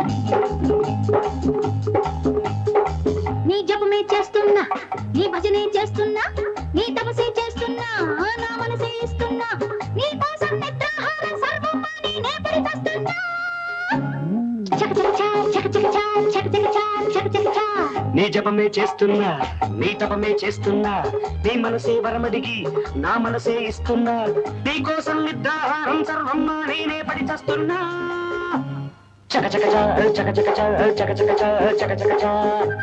నీ జపమే చేస్తున్నా నీ భజనే చేస్తున్నా నీ తపసే చేస్తున్నా నా మనసే ఇస్తున్నా నీ కోసం నిద్రాహారం సర్వం మాని నే పరితస్తున్నా చక చక చా, చక చక చా, చక చక చా, చక చక చా. నీ జపమే చేస్తున్నా నీ తపమే చేస్తున్నా నీ మనసే వరమడిగి నా మనసే ఇస్తున్నా నీ కోసం నిద్రాహారం సర్వం నేనే పడి చస్తున్నా చక చక చా, చక చక చా, చక చక చా, చక చక చా.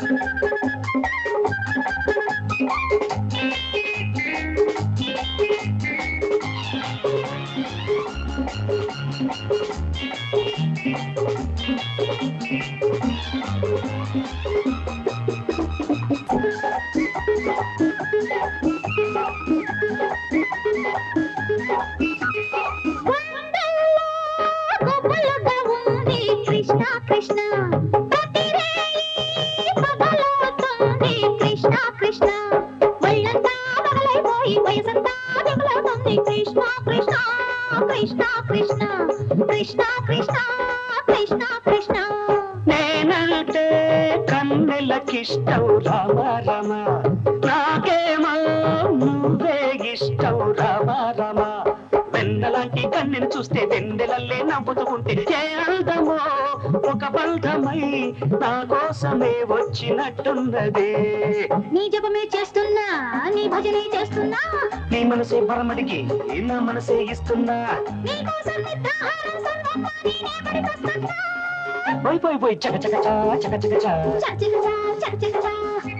గుండెల్లో గుబులుగా ఉంది కృష్ణ కృష్ణ ప్రతి రేయి పగలవుతుంది కృష్ణ కృష్ణ ఒళ్ళంతా పగలైపోయి వయసంతా దిగులవుతుంది కృష్ణ కృష్ణ కృష్ణ కృష్ణ కృష్ణ కృష్ణ కృష్ణ కృష్ణ నేనంటే కన్నెలకిష్టం రామ రమ నాకేమో నువ్వే ఇష్టం రామ రమ వెన్నలాంటి కన్నెను చూస్తే వెన్నెలల్లే నవ్వుతూ ఉంటే ఏ అందమో ఒక బంధమై నా కోసమే వచ్చినట్టున్నదే నీ జపమే చేస్తున్నా నీ భజనే చేస్తున్నా నీ మనసే పరమడికి నా మనసే ఇస్తున్నా నీ కోసం నిద్రాహారం సర్వం నేనే పడికొస్తున్నా పోయి పోయి పోయి చక చక చా చక చక చా చకచకచా, చకచకచా.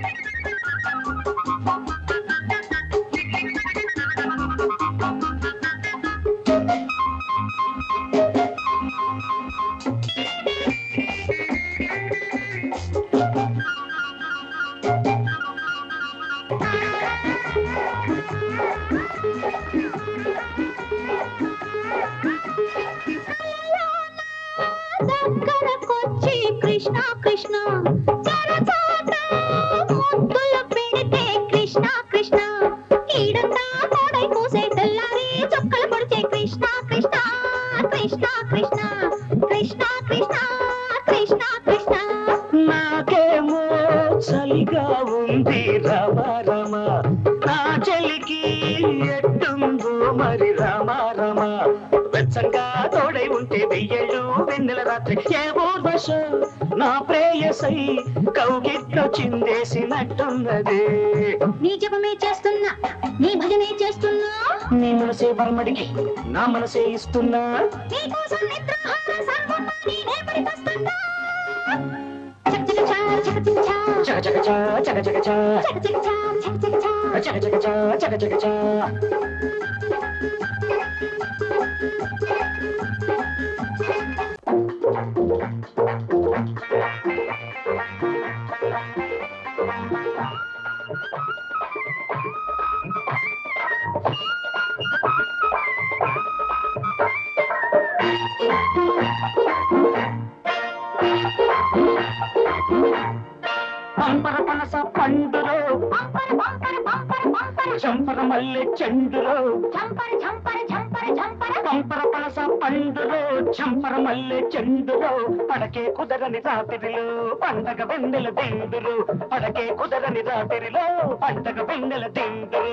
దగ్గరకొచ్చి కృష్ణ కృష్ణ చరచాట ముద్దులు పెడితే కృష్ణ కృష్ణ ఈడంతా కోడై కూసే తెల్లారి చుక్కలు పొడిచే కృష్ణ కృష్ణ కృష్ణ కృష్ణ కృష్ణ కృష్ణ కృష్ణ కృష్ణ నాకేమో చలిగా ఉంది రమ రమ నా చలికి ఎట్టుందో మరి రమ రమ వెచ్చంగా తోడై ఉంటే వెయ్యేళ్ళు వెన్నెల రాత్రి ఏ ఊర్వశ నా ప్రేయసై కౌగిట్లో చిందేసినట్టున్నదే నీ జపమే చేస్తున్నా నీ భజనే చేస్తున్నా నీ మనసే పరమడికి నా మనసే ఇస్తున్నా నీ కోసం నిద్రాహార సర్వం నేనే పడికొస్తున్నా చకచకచా, చకచకచా, చక చక చా చక చక చా చకచకచా, చకచకచా. చక చక చా చక చక చా పంపర పనస పండులో పంపర పంపర పంపర పంపర చంపర మల్లె చెండులో ఝంపర ఝంపర ఝంపర ఝంపర పంపర పనస పండులో చంపర మల్లె చెండులో పడకే కుదరని రాత్రిలో పండగ వెన్నెల దిండులు పడకే కుదరని రాత్రిలో పండగ వెన్నెల దిండులు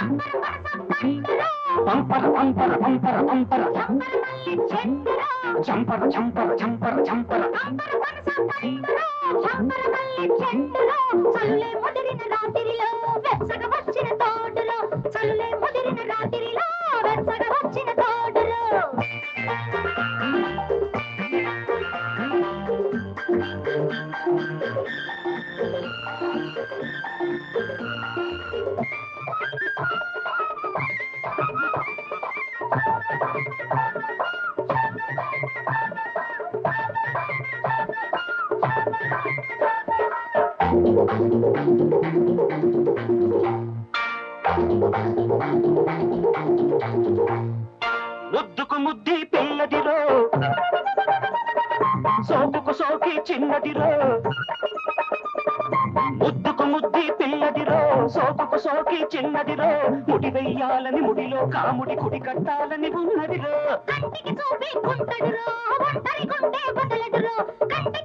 పంపర పంపర పంపర పంపర ఝంపర మల్లి చెట్టులో చంపర చంపర చంపర చంపర పంపర పనస పండులో ఝంపర మల్లి చెట్టులో చల్లులే ముదిరిన రాత్రిలో వెచ్చగా వచ్చిన తోటలో చల్లులే ముదిరిన రాత్రిలో వెచ్చగా వచ్చిన తోటలో ముద్దుకు ముద్ది పిల్లదిరో సోకుకు సోకి చిన్నదిరో ముద్దుకు ముద్ది పిల్లదిరో సోకుకు సోకి చిన్నదిరో ముడి వెయ్యాలని ముడిలో కాముడి కుడి కట్టాలని ఉన్నదిరో కంటికి చూపి కుంటడురో ఒంటరి గుంటే బదలడురో కంటికి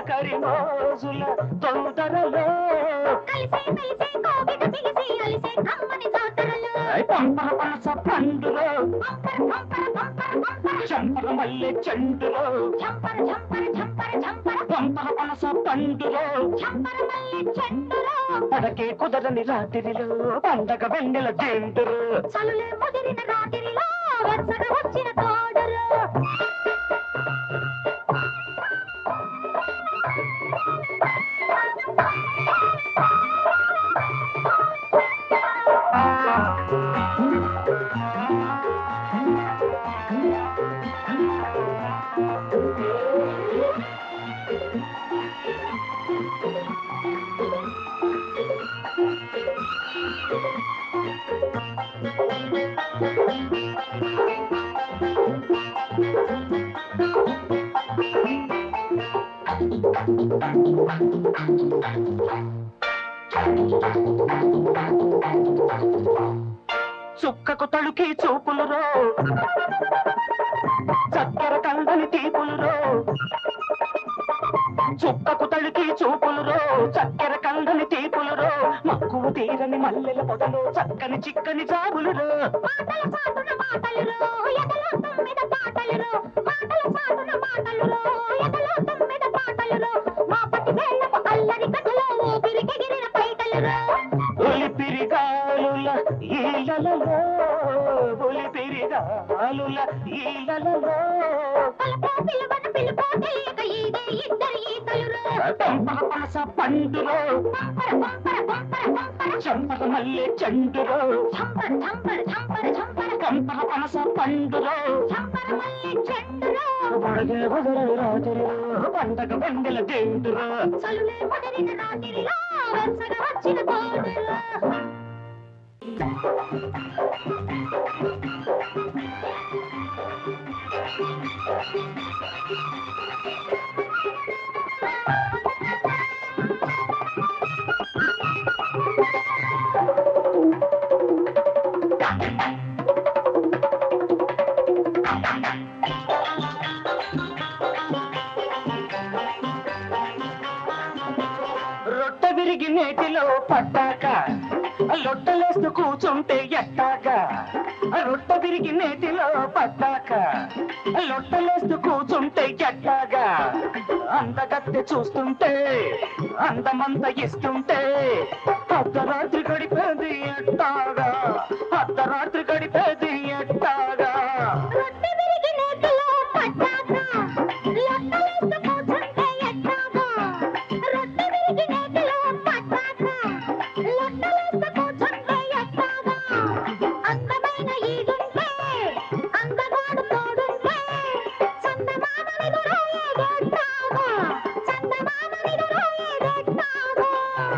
తొలకరి మోజుల తొందరలో కలిసే మెలిసే కోగిట బిగిసి అలిసే కమ్మని జాతరలో పంపర పనస పండులో పంపర పంపర పంపర పంపర చంపర మల్లె చెండులో చంపర చంపర చంపర చంపర పంపర పనస పండులో చంపర మల్లె చెండులో పడకే కుదరని రాత్రిలో పండగ వెన్నెల జెండురు చలులే ముదిరిన రాత్రిలో వరుసగా వచ్చిన తోడులో చుక్కకు తలుకి చూపులురో చక్కెర కందని తీపులురో చుక్కకు తలుకి చూపులురో చక్కెర కందని తీపులురో మక్కువ తీరని మల్లెల పొదలో చక్కని చిక్కని జాబులురో మాటల చాటున మాటలురో ఎదలో తొమ్మిద పాటలురో మాటల చాటున మాటలురో ఎదలో తొమ్మిద పాటలురో మా పతి వేళ్ళపు అల్లరి కథలో ఊపిరికెగిరిన పైటలురో ఒలిపిరిగాలుల ఈలలలో ఒలిపిరిగాలుల ఈలలలో పలుకో పిలువన పిలుపో తెలియక ఈడే ఇద్దరి ఈతలురో పంపర పనస పండులో పంపర పంపర పంపర పంపర చంపర మల్లె చెండులో చంపర చంపర చంపర చంపర కంపర పనస పండులో చంపర మల్లె చెండురో పడగే వదలని రాత్రిలో పండగ వెండెల జెండురా చలులే ముదిరిన రాత్రిలో వరుసగా వచ్చిన తోడులో రొట్ట విరిగి నేటిలో పడ్డాక లొట్టలేస్తూ కూర్చుంటే ఎట్టాగా రొట్ట విరిగి నేటిలో పడ్డాక లొట్టలేస్తూ కూర్చుంటే ఎట్టాగా అందగత్తె చూస్తుంటే అందమంత ఇస్తుంటే అర్ధరాత్రి గడిపేది ఎట్టాగా అర్ధరాత్రి గడిపేది ఎట్టాగా రొట్టె విరిగి నేతిలో పడ్డాక లొట్టలేస్తూ కూర్చుంటే ఎట్టాగా రొట్టె విరిగి నేతిలో పడ్డాక లొట్టలేస్తూ కూర్చుంటే ఎట్టాగా అందమైన ఈడుంటే అందగాడు తోడుంటే చందమామ నిదురో ఏదెట్టాగా చందమామ నిదురో ఏదెట్టాగా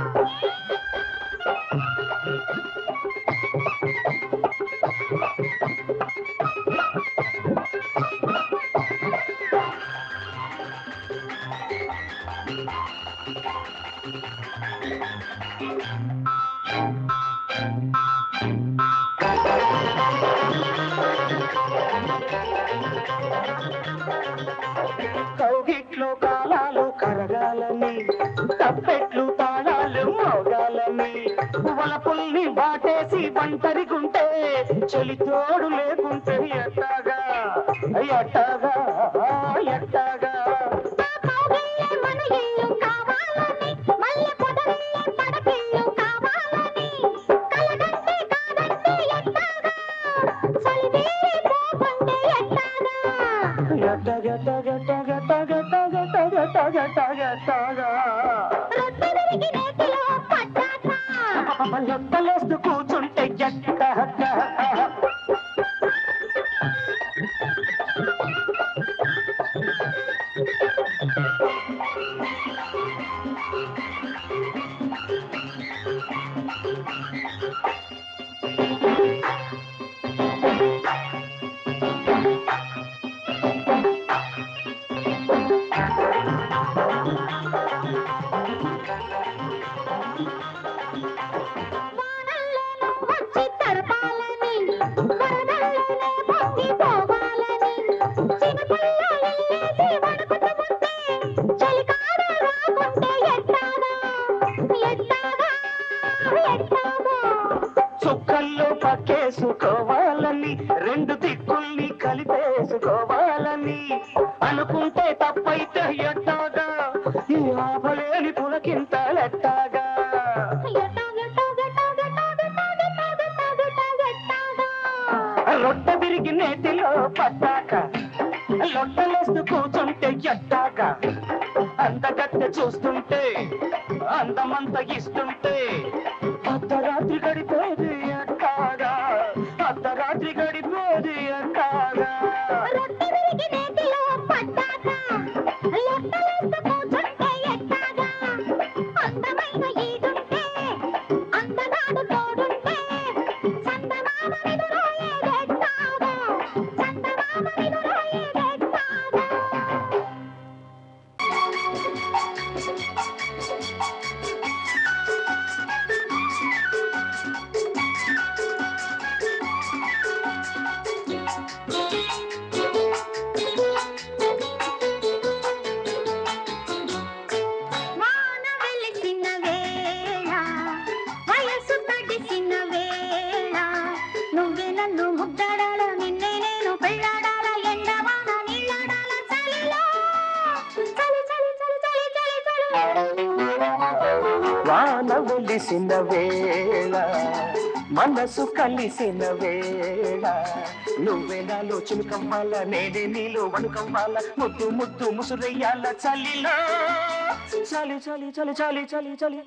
కౌగిట్లో కాలాలు కరగాలని తప్పెట్లు తాళాలు మోగాలని వలపుల్ని బాటేసి ఒంటరిగుంటే చెలి తోడు లేకుంటే ఎట్టాగా ఎట్టాగా ఎట్టాగా కౌగిల్లే మన ఇల్లు కావాలని మల్లె పొదరిల్లే పడకిల్లు కావాలని కలగంటే కాదంటే ఎట్టాగా చలివేరే పోకుంటే ఎట్టాగా ఎట్టాగా రొట్టె విరిగి నేతిలో పడ్డాక లొట్టలేస్తూ కూర్చుంటే ఎట్టాగా వానల్లోనూ వచ్చి తడపాలని వరదల్లోనే పొంగిపోవాలని చినుకుల్లో ఇల్లేసి వణుకుతూ ఉంటే చలికాడ ఈ ఆపలేని పులకింతలెట్టాగా రొట్ట విరిగి నేతిలో పట్టాక లొట్టలేస్తూ కూర్చుంటే ఎట్టాక అందగత్తె చూస్తుంటే అందమంత ఇస్తుంటే అర్ధరాత్రి గడిపేది ఎట్టాగా అర్ధరాత్రి గడిపేది ఎట్టాగా వాన వెలిసిన వేళ వయసు తడిసిన వేళ నువ్వే నన్ను ముద్దడాల నిన్నే నేను పెళ్ళాడాల ఎండవాన నీళ్ళాడాల చలిలో చలి చలి చలి చలి చలి చలి వాన వెలిసిన వేళ మనసు కలిసిన వేళ నువ్వే నాలో చినుకవ్వాల నేనే నీలో వణుకవ్వాల ముద్దు ముద్దు ముసురయ్యాల చలిలో చలి చలి చలి చలి చలి చలి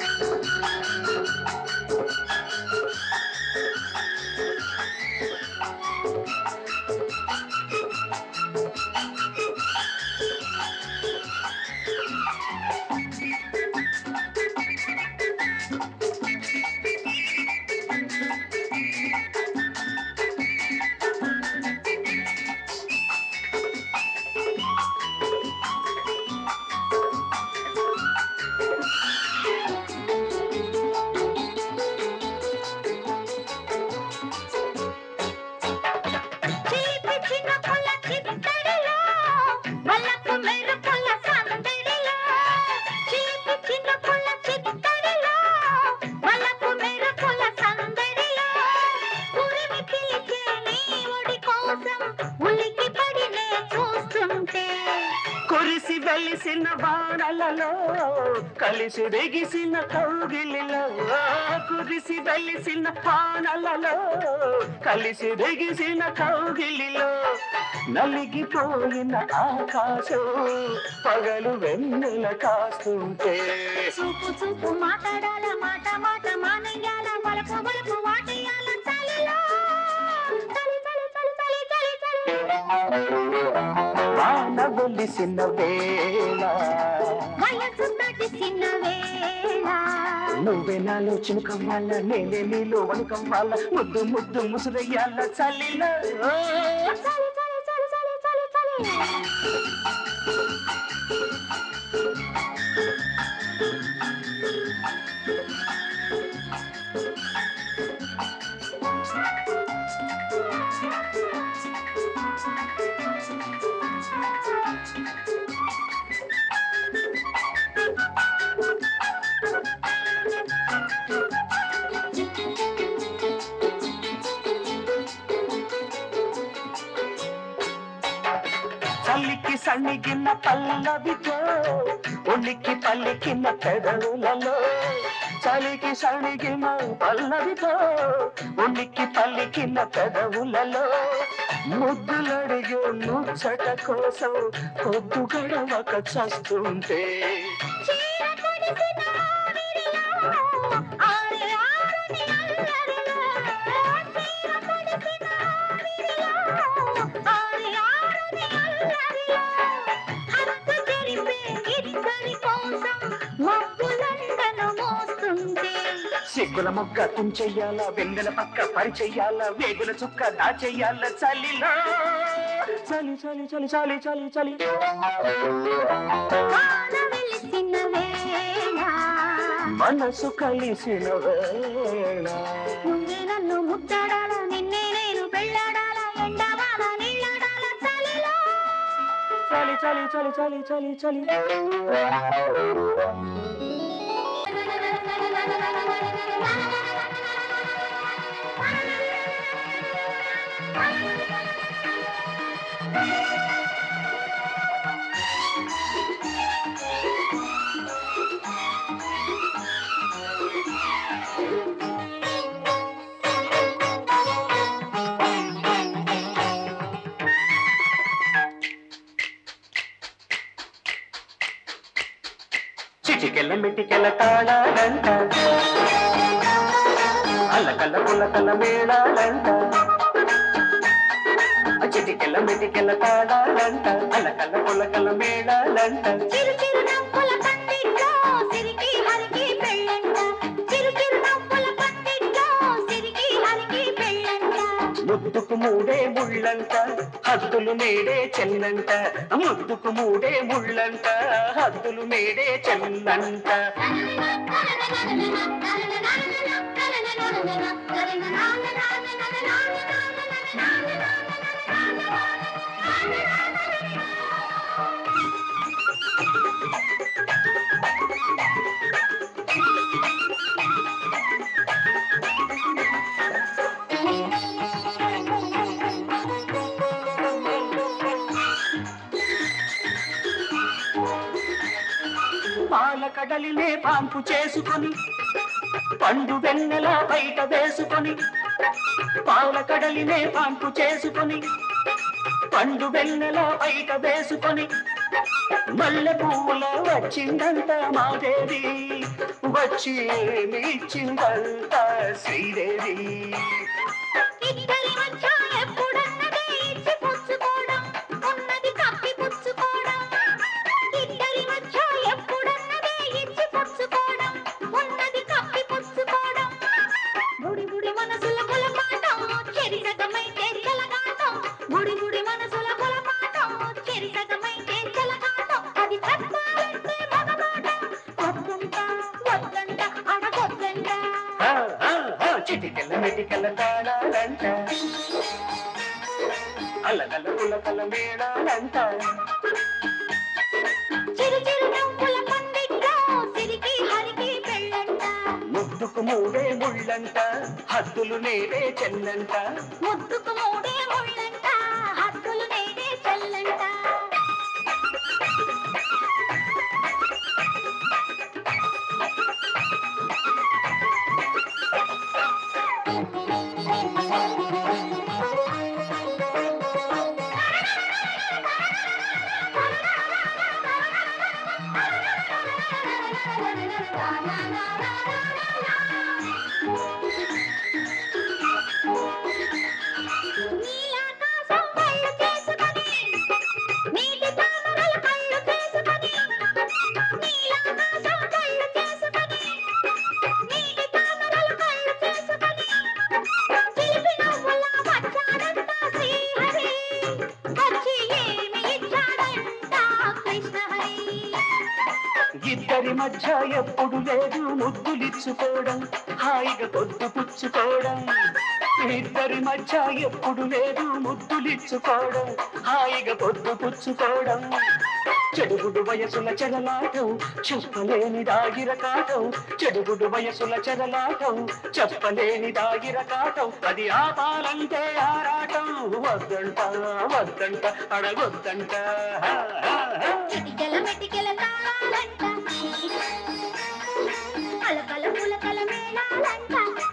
చీపి చినుకుల చిత్తడిలో వలకు మెరుపుల సందడిలో చీపి చినుకుల చిత్తడిలో వలకు మెరుపుల సందడిలో ఉరిమి పిలిచే నీ ఒడి కోసం ఉలికి పడినే చూస్తుంటే కురిసి వెలిసిన వానలలో కలిసి రెగిసిన కౌగిలిలో కురిసి వెలిసిన వానలలో కలిసి రెగిసిన కౌగిలిలో నలిగిపోయిన ఆకాశం పగలు వెన్నెల కాస్తుంటే చూపు చూపు మాట్లాడాల మాట మాట మానేయాల వలపు వలపు వాటేయాల చలిలో చలి చలి చలి చలి చలి చలి వాన వెలిసిన వేళ వయసు తడిసిన వేళ నువ్వే నాలో చినుకవ్వాల నేనే నీలో వణుకవ్వాల ముద్దు ముద్దు ముసురయ్యాల చలిలో చలి చలి చలి చలి చలి చలి చల్లికి సన్నిగిన పల్లవితో ఉనికి పల్లికిన పెదవులలో చలికి సణిగిన పల్లవితో ఉనికి పల్లికిన పెదవులలో ముద్దులడిగే ముచ్చట కోసం పొద్దు గడవక చస్తుంటే చీర కొడిసిన ఆవిరిలో ఆరి ఆరని అల్లరిలో చీర కొడిసిన ఆవిరిలో ఆరి ఆరని అల్లరిలో హద్దు జరిపే ఇద్దరి కోసం మబ్బులందను మోస్తుంటే సిగ్గుల మొగ్గ తుంచెయ్యాల వెంగల పక్క పరిచెయ్యాల వేగుల చుక్క దాచెయ్యాల చలిలో చలి చలి చలి చలి చలి చలి వాన వెలిసిన వేళ మనసు కలిసిన వేళ నువ్వే నన్ను ముద్దడాల నిన్నే నేను పెళ్ళాడాల ఎండవాల నీళ్ళాడాల చలిలో చలి చలి చలి చలి చలి చలి Thank you. చిటికెళ్ళ మిటికెళ్ళ తాళాలంట అల్లకల్ల పుల్లకల్ల మేళాలంట చిటికెళ్ళ మిటికెళ్ళ తాళాలంట అల్లకల్ల పుల్లకల్ల మేళాలంట చిరు చిరు నవ్వుల పందిట్లో సిరికి హరికి పెళ్ళంట చిరు చిరు నవ్వుల పందిట్లో సిరికి హరికి పెళ్ళంట ముద్దుకు మూడే ముళ్ళంట హద్దులు నేడే చెల్లంట ముద్దుకు మూడే ముళ్ళంట హద్దులు నేడే చెల్లంట పాల కడలినే పాంపు చేసుకొని పండు వెన్నెల బయట వేసుకొని పాల కడలినే పాంపు చేసుకొని పండు వెన్నెల బయట వేసుకొని మల్లె పువ్వుల వచ్చిందంట మాదేవి వచ్చి ఏమి ఇచ్చిందంట శ్రీదేవి ఇద్దరి మధ్య ఎప్పుడన్నదే ఇచ్చి పుచ్చుకోవడం ఉన్నది కప్పి పుచ్చుకోవడం ఇద్దరి మధ్య ఎప్పుడన్నదే ఇచ్చి పుచ్చుకోవడం ఉన్నది కప్పి పుచ్చుకోవడం బుడి బుడి మనసుల కొలపాటం చెరిసగమైతే చెలగాటం బుడి బుడి మనసుల కొలపాటం చెరిసగమైతే చెలగాటం అది చెప్పాలంటే మగమాటం వద్దంట వద్దంట అడగొద్దంట ఆ, ఆ, ఆ, చిటికెళ్ళ మెటికెళ్ళ తాళాలంట అల్లకల్ల పుల్లకల్ల మేళాలంట చిరు చిరు నవ్వుల పందిట్లో సిరికి హరికి పెళ్ళంట ముద్దుకు మూడే ముళ్ళంట హద్దులు నేడే చెల్లంట ముద్దుకు మూడే ముళ్ళంట హద్దులు నేడే చెల్లంట నీలాకాశం కళ్ళు చేసుకొని నీటి తామరల కళ్ళు చేసుకొని నీలాకాశం కళ్ళు చేసుకొని నీటి తామరల కళ్ళు చేసుకొని చిలిపి నవ్వుల వచ్చాడంట శ్రీహరి వచ్చి ఏమి ఇచ్చాడంట కృష్ణహరి ఇద్దరి మధ్య ఎప్పుడు లేదు ముద్దులిచ్చుకోవడం హాయిగా పొద్దు పుచ్చుకోవడం ఇద్దరి మధ్య ఎప్పుడు లేదు ముద్దులిచ్చుకోవడం హాయిగా పొద్దు పుచ్చుకోవడం చెడుగుడు వయసుల చెరలాటం చెప్పలేని దాగిర కాటం చెడుగుడు వయసుల చెరలాటం చెప్పలేని దాగిర కాటం అది ఆపాలంటే ఆరాటం వద్దంట వద్దంట అడగొద్దంట హా, హా, హా. చిటికెల మెటికెల తాళాలంట అలకల పులకల మేళాలంట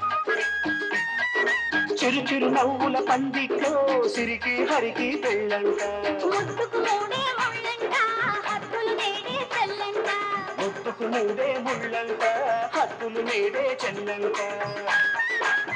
చిరు చిరు నవ్వుల పందిట్లో సిరికి హరికి పెళ్ళంట ముద్దుకు మూడే ముళ్ళంట హద్దులు నేడే చెల్లంట ముట్టుకు మూడే ముళ్ళంట హద్దులు నేడే చెల్లంట